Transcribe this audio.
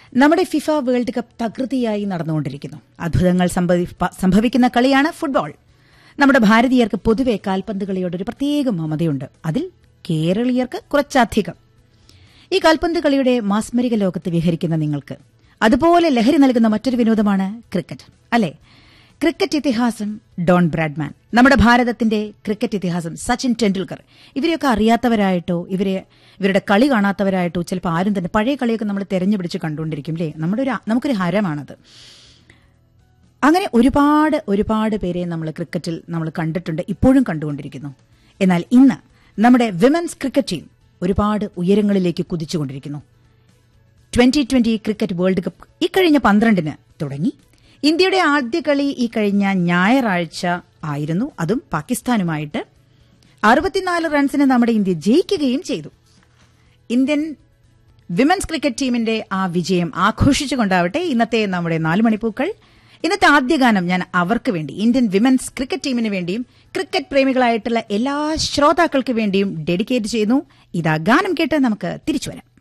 നമ്മുടെ FIFA world cup തകൃതിയായി നടന്നുകൊണ്ടിരിക്കുന്നു അത്ഭുതങ്ങൾ സംഭവി- പ- സംഭവിക്കുന്ന കളിയാണ് ഫുട്ബോൾ നമ്മുടെ ഭാരതീയർക്ക് പൊതുവെ കാൽപന്ത് കളിയോട് ഒരു പ്രത്യേക മമതയുണ്ട് അതിൽ കേരളീയർക്ക് കുറച്ചധികം ഈ കാൽപന്ത് കളിയുടെ മാസ്മരിക ലോകത്ത് വിഹരിക്കുന്ന നിങ്ങൾക്ക് അതുപോലെ ലഹരി നൽകുന്ന മറ്റൊരു വിനോദമാണ് ക്രിക്കറ്റ് അല്ലെ ക്രിക്കറ്റ് ഇതിഹാസം ഡോൺ ബ്രാഡ്മാൻ നമ്മുടെ ഭാരതത്തിന്റെ ക്രിക്കറ്റ് ഇതിഹാസം സച്ചിൻ ടെണ്ടുൽക്കർ ഇവരെയൊക്കെ അറിയാത്തവരായിട്ടോ ഇവരെ ഇവരുടെ കളി കാണാത്തവരായിട്ടോ ചിലപ്പോൾ ആരും തന്നെ പഴയ കളിയൊക്കെ നമ്മൾ തെരഞ്ഞുപിടിച്ച് കണ്ടുകൊണ്ടിരിക്കും അല്ലേ നമ്മുടെ ഒരു നമുക്കൊരു ഹരമാണത് അങ്ങനെ ഒരുപാട് ഒരുപാട് പേരെ നമ്മൾ ക്രിക്കറ്റിൽ നമ്മൾ കണ്ടിട്ടുണ്ട് ഇപ്പോഴും കണ്ടുകൊണ്ടിരിക്കുന്നു എന്നാൽ ഇന്ന് നമ്മുടെ വിമൻസ് ക്രിക്കറ്റ് ടീം ഒരുപാട് ഉയരങ്ങളിലേക്ക് കുതിച്ചുകൊണ്ടിരിക്കുന്നു twenty twenty cricket world cup ഇക്കഴിഞ്ഞ പന്ത്രണ്ടിന് തുടങ്ങി ഇന്ത്യയുടെ ആദ്യ കളി ഈ കഴിഞ്ഞ ഞായറാഴ്ച ആയിരുന്നു അതും പാകിസ്ഥാനുമായിട്ട് അറുപത്തിനാല് റൺസിന് നമ്മുടെ ഇന്ത്യ ജയിക്കുകയും ചെയ്തു ഇന്ത്യൻ വിമൻസ് ക്രിക്കറ്റ് ടീമിന്റെ ആ വിജയം ആഘോഷിച്ചുകൊണ്ടാവട്ടെ ഇന്നത്തെ നമ്മുടെ നാല് മണിപ്പൂക്കൾ ഇന്നത്തെ ആദ്യ ഗാനം ഞാൻ അവർക്ക് വേണ്ടി ഇന്ത്യൻ വിമൻസ് ക്രിക്കറ്റ് ടീമിന് വേണ്ടിയും ക്രിക്കറ്റ് പ്രേമികളായിട്ടുള്ള എല്ലാ ശ്രോതാക്കൾക്ക് വേണ്ടിയും ഡെഡിക്കേറ്റ് ചെയ്യുന്നു ഇതാ ഗാനം കേട്ട് നമുക്ക് തിരിച്ചു വരാം